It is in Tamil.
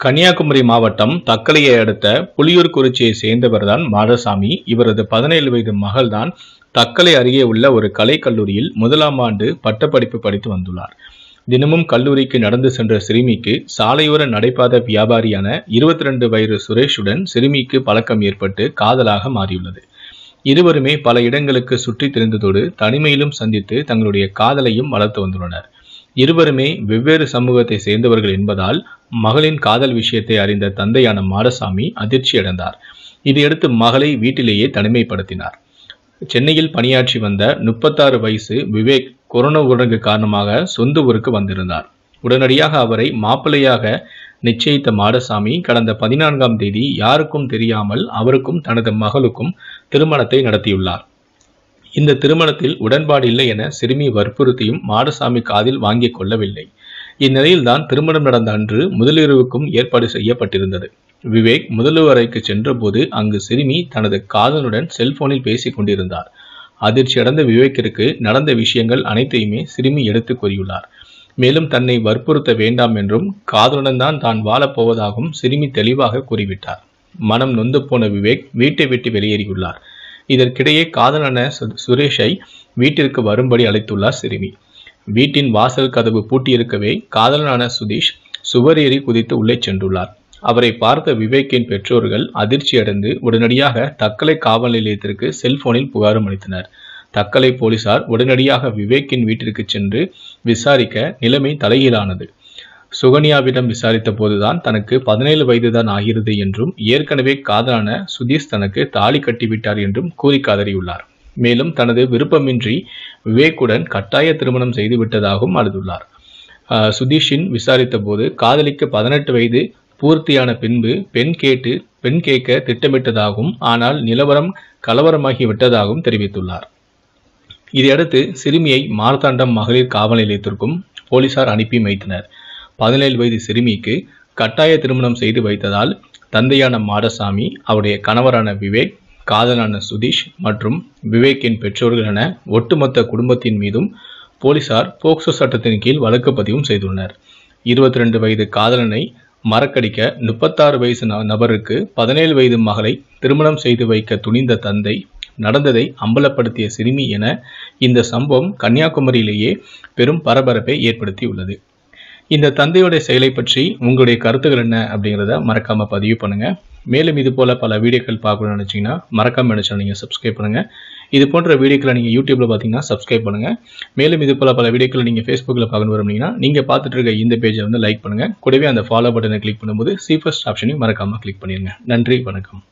கன்னியாகுமரி மாவட்டம் தக்கலையை அடுத்த புலியூர்குறிச்சியை சேர்ந்தவர்தான் மாடசாமி இவரது பதினேழு வயது மகள்தான் தக்கலை அருகே உள்ள ஒரு கலைக் கல்லூரியில் முதலாம் ஆண்டு பட்டப்படிப்பு படித்து வந்துள்ளார் தினமும் கல்லூரிக்கு நடந்து சென்ற சிறுமிக்கு சாலையோர நடைபாத வியாபாரியான இருபத்தி ரெண்டு வயது சுரேஷுடன் சிறுமிக்கு பழக்கம் ஏற்பட்டு காதலாக மாறியுள்ளது இருவருமே பல இடங்களுக்கு சுற்றித் திரிந்ததோடு தனிமையிலும் சந்தித்து தங்களுடைய காதலையும் வளர்த்து வந்துள்ளனர் இருவருமே வெவ்வேறு சமூகத்தை சேர்ந்தவர்கள் என்பதால் மகளின் காதல் விஷயத்தை அறிந்த தந்தையான மாடசாமி அதிர்ச்சியடைந்தார் இதையடுத்து மகளை வீட்டிலேயே தனிமைப்படுத்தினார் சென்னையில் பணியாற்றி வந்த முப்பத்தாறு வயசு விவேக் கொரோனா ஊரடங்கு காரணமாக சொந்த ஊருக்கு வந்திருந்தார் உடனடியாக அவரை மாப்பிள்ளையாக நிச்சயித்த மாடசாமி கடந்த பதினான்காம் தேதி யாருக்கும் தெரியாமல் அவருக்கும் தனது மகளுக்கும் திருமணத்தை நடத்தியுள்ளார் இந்த திருமணத்தில் உடன்பாடு இல்லை என சிறுமி வற்புறுத்தியும் மாடசாமி காதில் வாங்கிக் கொள்ளவில்லை இந்நிலையில்தான் திருமணம் நடந்த அன்று முதலிரவுக்கும் ஏற்பாடு செய்யப்பட்டிருந்தது விவேக் முதலிரவு அறைக்கு சென்றபோது அங்கு சிறுமி தனது காதலுடன் செல்போனில் பேசிக் கொண்டிருந்தார் அதிர்ச்சி அடைந்த விவேக்கிற்கு நடந்த விஷயங்கள் அனைத்தையுமே சிறுமி எடுத்து கூறியுள்ளார் மேலும் தன்னை வற்புறுத்த வேண்டாம் என்றும் காதலுடன் தான் தான் வாழப்போவதாகவும் சிறுமி தெளிவாக கூறிவிட்டார் மனம் நொந்து போன விவேக் வீட்டை விட்டு வெளியேறியுள்ளார் இதற்கிடையே காதலான சு- சுரேஷை வீட்டிற்கு வரும்படி அழைத்துள்ளார் சிறுமி வீட்டின் வாசல் கதவு பூட்டியிருக்கவே காதலனான சுதீஷ் சுவரேறி குதித்து உள்ளே சென்றுள்ளார் அவரை பார்த்த விவேக்கின் பெற்றோர்கள் அதிர்ச்சியடைந்து உடனடியாக தக்கலை காவல் நிலையத்திற்கு செல்போனில் புகாரும் அளித்தனர் தக்கலை போலீசார் உடனடியாக விவேக்கின் வீட்டிற்கு சென்று விசாரிக்க நிலைமை தலைகீழானது சுகன்யாவிடம் விசாரித்த போதுதான் தனக்கு பதினேழு வயதுதான் ஆகிறது என்றும் ஏற்கனவே காதலான சுதீஷ் தனக்கு தாலி கட்டிவிட்டார் என்றும் கூறி கதறியுள்ளார் மேலும் தனது விருப்பமின்றி விவேக்குடன் கட்டாய திருமணம் செய்து விட்டதாகவும் அழுதுள்ளார் ஆஹ் சுதீஷின் விசாரித்த போது காதலிக்கு பதினெட்டு வயது பூர்த்தியான பின்பு பெண் கேட்டு பெண் கேட்க திட்டமிட்டதாகவும் ஆனால் நிலவரம் கலவரமாகி விட்டதாகவும் தெரிவித்துள்ளார் இதையடுத்து சிறுமியை மார்த்தாண்டம் மகளிர் காவல் நிலையத்திற்கும் போலீசார் அனுப்பி வைத்தனர் பதினேழு வயது சிறுமிக்கு கட்டாய திருமணம் செய்து வைத்ததால் தந்தையான மாடசாமி அவருடைய கணவரான விவேக் காதலான சுதீஷ் மற்றும் விவேக்கின் பெற்றோர்கள் என ஒட்டுமொத்த குடும்பத்தின் மீதும் போலீசார் போக்சோ சட்டத்தின் கீழ் வழக்கு பதிவும் செய்துள்ளனர் இருபத்தி ரெண்டு வயது காதலனை மறக்கடிக்க முப்பத்தாறு வயசு ந- நபருக்கு பதினேழு வயது மகளை திருமணம் செய்து வைக்க துணிந்த தந்தை நடந்ததை அம்பலப்படுத்திய சிறுமி என இந்த சம்பவம் கன்னியாகுமரியிலேயே பெரும் பரபரப்பை ஏற்படுத்தியுள்ளது இந்த தந்தையோட செயலை பற்றி உங்களுடைய கருத்துக்கள் என்ன அப்படிங்கிறத மறக்காம பதிவு பண்ணுங்க மேலும் இது போல பல வீடியோக்கள் பார்க்கணும்னு நினைச்சீங்கன்னா மறக்காம நினைச்சா நீங்க சப்ஸ்கிரைப் பண்ணுங்க இது போன்ற வீடியோக்களை நீங்க யூடியூப்ல பார்த்தீங்கன்னா சப்ஸ்கிரைப் பண்ணுங்க மேலும் இது போல பல வீடியோக்களை நீங்க ஃபேஸ்புக்ல பார்க்கணும் விரும்புனீங்கன்னா நீங்க பார்த்துட்டு இருக்க இந்த பேஜை வந்து லைக் பண்ணுங்க கூடவே அந்த ஃபாலோ பட்டனை கிளிக் பண்ணும்போது சீஃபஸ்ட் ஆப்ஷனையும் மறக்காம கிளிக் பண்ணிருங்க நன்றி வணக்கம்